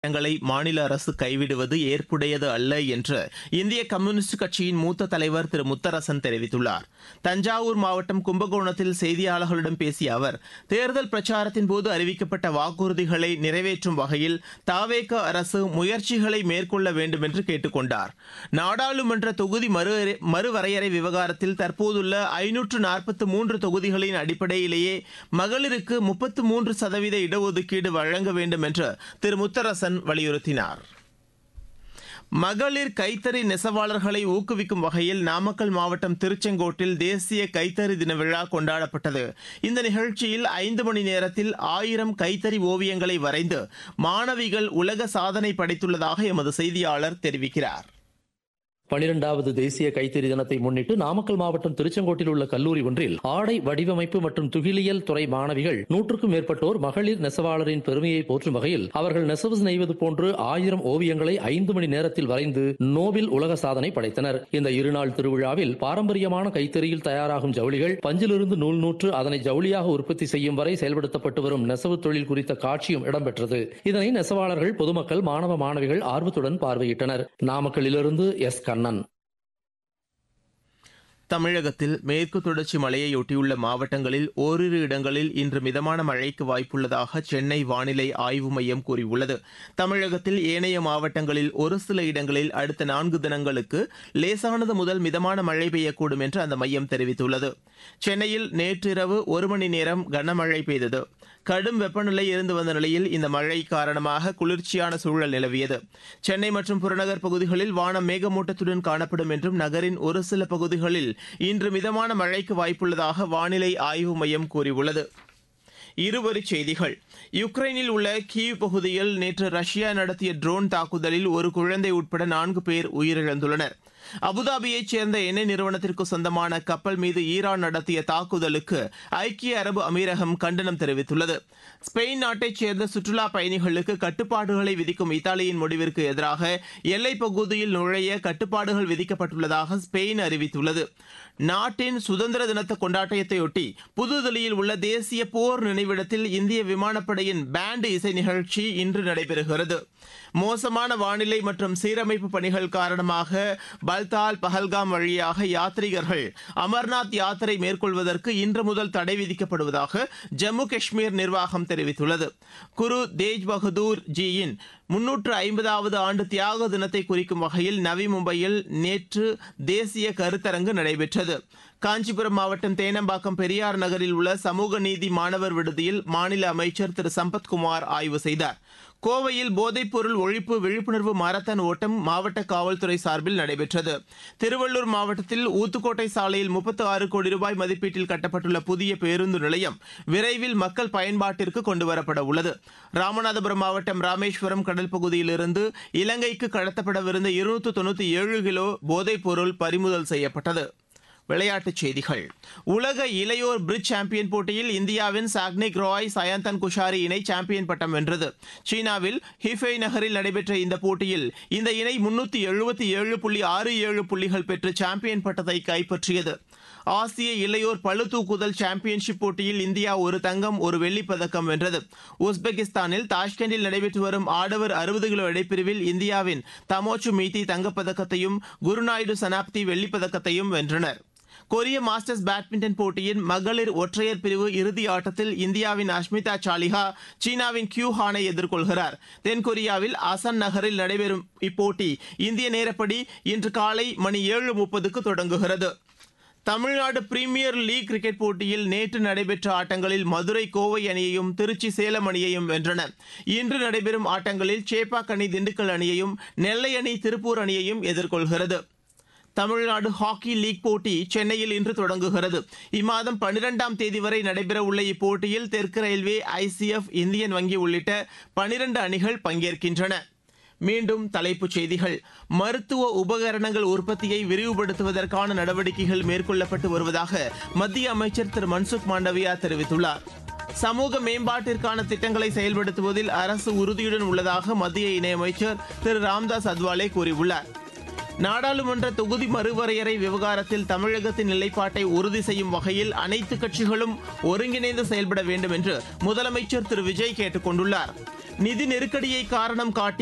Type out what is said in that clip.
திட்டங்களை மாநில அரசு கைவிடுவது ஏற்புடையது அல்ல என்று இந்திய கம்யூனிஸ்ட் கட்சியின் மூத்த தலைவர் திரு முத்தரசன் தெரிவித்துள்ளார் தஞ்சாவூர் மாவட்டம் கும்பகோணத்தில் செய்தியாளர்களிடம் பேசிய அவர் தேர்தல் பிரச்சாரத்தின் போது அறிவிக்கப்பட்ட வாக்குறுதிகளை நிறைவேற்றும் வகையில் தாவேக அரசு முயற்சிகளை மேற்கொள்ள வேண்டும் என்று கேட்டுக் கொண்டார் நாடாளுமன்ற தொகுதி மறு மறுவரையறை விவகாரத்தில் தற்போதுள்ள ஐநூற்று நாற்பத்து மூன்று தொகுதிகளின் அடிப்படையிலேயே மகளிருக்கு முப்பத்து மூன்று சதவீத இடஒதுக்கீடு வழங்க வேண்டும் என்று திரு முத்தரசன் வலியுறுத்தினார் மகளிர் கைத்தறி நெசவாளர்களை ஊக்குவிக்கும் வகையில் நாமக்கல் மாவட்டம் திருச்செங்கோட்டில் தேசிய கைத்தறி தின விழா கொண்டாடப்பட்டது இந்த நிகழ்ச்சியில் ஐந்து மணி நேரத்தில் ஆயிரம் கைத்தறி ஓவியங்களை வரைந்து மாணவிகள் உலக சாதனை படைத்துள்ளதாக எமது செய்தியாளர் தெரிவிக்கிறார் பனிரெண்டாவது தேசிய கைத்தறி தினத்தை முன்னிட்டு நாமக்கல் மாவட்டம் திருச்செங்கோட்டில் உள்ள கல்லூரி ஒன்றில் ஆடை வடிவமைப்பு மற்றும் துகிலியல் துறை மாணவிகள் நூற்றுக்கும் மேற்பட்டோர் மகளிர் நெசவாளரின் பெருமையை போற்றும் வகையில் அவர்கள் நெசவு நெய்வது போன்று ஆயிரம் ஓவியங்களை ஐந்து மணி நேரத்தில் வரைந்து நோபில் உலக சாதனை படைத்தனர் இந்த இருநாள் திருவிழாவில் பாரம்பரியமான கைத்தறியில் தயாராகும் ஜவுளிகள் பஞ்சிலிருந்து நூல் நூற்று அதனை ஜவுளியாக உற்பத்தி செய்யும் வரை செயல்படுத்தப்பட்டு வரும் நெசவு தொழில் குறித்த காட்சியும் இடம்பெற்றது இதனை நெசவாளர்கள் பொதுமக்கள் மாணவ மாணவிகள் ஆர்வத்துடன் பார்வையிட்டனர் நாமக்கல்லிலிருந்து எஸ் கண்ணன் தமிழகத்தில் மேற்கு தொடர்ச்சி மலையையொட்டியுள்ள மாவட்டங்களில் ஓரிரு இடங்களில் இன்று மிதமான மழைக்கு வாய்ப்புள்ளதாக சென்னை வானிலை ஆய்வு மையம் கூறியுள்ளது தமிழகத்தில் ஏனைய மாவட்டங்களில் ஒரு சில இடங்களில் அடுத்த நான்கு தினங்களுக்கு லேசானது முதல் மிதமான மழை பெய்யக்கூடும் என்று அந்த மையம் தெரிவித்துள்ளது சென்னையில் நேற்றிரவு ஒரு மணி நேரம் கனமழை பெய்தது கடும் வெப்பநிலை இருந்து வந்த நிலையில் இந்த மழை காரணமாக குளிர்ச்சியான சூழல் நிலவியது சென்னை மற்றும் புறநகர் பகுதிகளில் வானம் மேகமூட்டத்துடன் காணப்படும் என்றும் நகரின் ஒரு சில பகுதிகளில் இன்று மிதமான மழைக்கு வாய்ப்புள்ளதாக வானிலை ஆய்வு மையம் கூறியுள்ளது இருவரிச் செய்திகள் யுக்ரைனில் உள்ள கீவ் பகுதியில் நேற்று ரஷ்யா நடத்திய ட்ரோன் தாக்குதலில் ஒரு குழந்தை உட்பட நான்கு பேர் உயிரிழந்துள்ளனர் அபுதாபியைச் சேர்ந்த எண்ணெய் நிறுவனத்திற்கு சொந்தமான கப்பல் மீது ஈரான் நடத்திய தாக்குதலுக்கு ஐக்கிய அரபு அமீரகம் கண்டனம் தெரிவித்துள்ளது ஸ்பெயின் நாட்டைச் சேர்ந்த சுற்றுலா பயணிகளுக்கு கட்டுப்பாடுகளை விதிக்கும் இத்தாலியின் முடிவிற்கு எதிராக எல்லைப் பகுதியில் நுழைய கட்டுப்பாடுகள் விதிக்கப்பட்டுள்ளதாக ஸ்பெயின் அறிவித்துள்ளது நாட்டின் சுதந்திர தினத்த கொண்டாட்டத்தையொட்டி புதுதில்லியில் உள்ள தேசிய போர் நினைவிடத்தில் இந்திய விமானப்படையின் பேண்ட் இசை நிகழ்ச்சி இன்று நடைபெறுகிறது மோசமான வானிலை மற்றும் சீரமைப்பு பணிகள் காரணமாக பல்தால் பஹல்காம் வழியாக யாத்ரீகர்கள் அமர்நாத் யாத்திரை மேற்கொள்வதற்கு இன்று முதல் தடை விதிக்கப்படுவதாக ஜம்மு காஷ்மீர் நிர்வாகம் தெரிவித்துள்ளது குரு தேஜ் பகதூர் ஜியின் முன்னூற்று ஐம்பதாவது ஆண்டு தியாக தினத்தை குறிக்கும் வகையில் நவி மும்பையில் நேற்று தேசிய கருத்தரங்கு நடைபெற்றது காஞ்சிபுரம் மாவட்டம் தேனம்பாக்கம் பெரியார் நகரில் உள்ள சமூக நீதி மாணவர் விடுதியில் மாநில அமைச்சர் திரு சம்பத்குமார் ஆய்வு செய்தார் கோவையில் போதைப்பொருள் ஒழிப்பு விழிப்புணர்வு மாரத்தான் ஓட்டம் மாவட்ட காவல்துறை சார்பில் நடைபெற்றது திருவள்ளூர் மாவட்டத்தில் ஊத்துக்கோட்டை சாலையில் முப்பத்து ஆறு கோடி ரூபாய் மதிப்பீட்டில் கட்டப்பட்டுள்ள புதிய பேருந்து நிலையம் விரைவில் மக்கள் பயன்பாட்டிற்கு கொண்டுவரப்பட உள்ளது ராமநாதபுரம் மாவட்டம் ராமேஸ்வரம் கடல் பகுதியிலிருந்து இலங்கைக்கு கடத்தப்படவிருந்த இருநூற்று தொண்ணூற்றி ஏழு கிலோ போதைப்பொருள் பறிமுதல் செய்யப்பட்டது விளையாட்டுச் செய்திகள் உலக இளையோர் பிரிட்ஜ் சாம்பியன் போட்டியில் இந்தியாவின் சாக்னிக் ராய் சயந்தன் குஷாரி இணை சாம்பியன் பட்டம் வென்றது சீனாவில் ஹிஃபை நகரில் நடைபெற்ற இந்த போட்டியில் இந்த இணை முன்னூத்தி எழுபத்தி ஏழு புள்ளி ஆறு ஏழு புள்ளிகள் பெற்று சாம்பியன் பட்டத்தை கைப்பற்றியது ஆசிய இளையோர் பளு தூக்குதல் சாம்பியன்ஷிப் போட்டியில் இந்தியா ஒரு தங்கம் ஒரு வெள்ளிப் பதக்கம் வென்றது உஸ்பெகிஸ்தானில் தாஷ்கண்டில் நடைபெற்று வரும் ஆடவர் அறுபது கிலோ எடைப்பிரிவில் இந்தியாவின் தமோச்சு மீதி தங்கப்பதக்கத்தையும் குருநாயுடு சனாப்தி வெள்ளிப் பதக்கத்தையும் வென்றனர் கொரிய மாஸ்டர்ஸ் பேட்மிண்டன் போட்டியின் மகளிர் ஒற்றையர் பிரிவு இறுதி ஆட்டத்தில் இந்தியாவின் அஷ்மிதா சாலிஹா சீனாவின் கியூ ஹானை எதிர்கொள்கிறார் தென்கொரியாவில் அசன் நகரில் நடைபெறும் இப்போட்டி இந்திய நேரப்படி இன்று காலை மணி ஏழு முப்பதுக்கு தொடங்குகிறது தமிழ்நாடு பிரீமியர் லீக் கிரிக்கெட் போட்டியில் நேற்று நடைபெற்ற ஆட்டங்களில் மதுரை கோவை அணியையும் திருச்சி சேலம் அணியையும் வென்றன இன்று நடைபெறும் ஆட்டங்களில் சேப்பாக் அணி திண்டுக்கல் அணியையும் நெல்லை அணி திருப்பூர் அணியையும் எதிர்கொள்கிறது தமிழ்நாடு ஹாக்கி லீக் போட்டி சென்னையில் இன்று தொடங்குகிறது இம்மாதம் பனிரெண்டாம் தேதி வரை நடைபெறவுள்ள இப்போட்டியில் தெற்கு ரயில்வே ஐசிஎஃப் இந்தியன் வங்கி உள்ளிட்ட பனிரண்டு அணிகள் பங்கேற்கின்றன மீண்டும் தலைப்புச் செய்திகள் மருத்துவ உபகரணங்கள் உற்பத்தியை விரிவுபடுத்துவதற்கான நடவடிக்கைகள் மேற்கொள்ளப்பட்டு வருவதாக மத்திய அமைச்சர் திரு மன்சுக் மாண்டவியா தெரிவித்துள்ளார் சமூக மேம்பாட்டிற்கான திட்டங்களை செயல்படுத்துவதில் அரசு உறுதியுடன் உள்ளதாக மத்திய இணையமைச்சர் திரு ராம்தாஸ் அத்வாலே கூறியுள்ளார் நாடாளுமன்ற தொகுதி மறுவரையறை விவகாரத்தில் தமிழகத்தின் நிலைப்பாட்டை உறுதி செய்யும் வகையில் அனைத்து கட்சிகளும் ஒருங்கிணைந்து செயல்பட வேண்டும் என்று முதலமைச்சர் திரு விஜய் கேட்டுக் கொண்டுள்ளார் நிதி நெருக்கடியை காரணம் காட்டி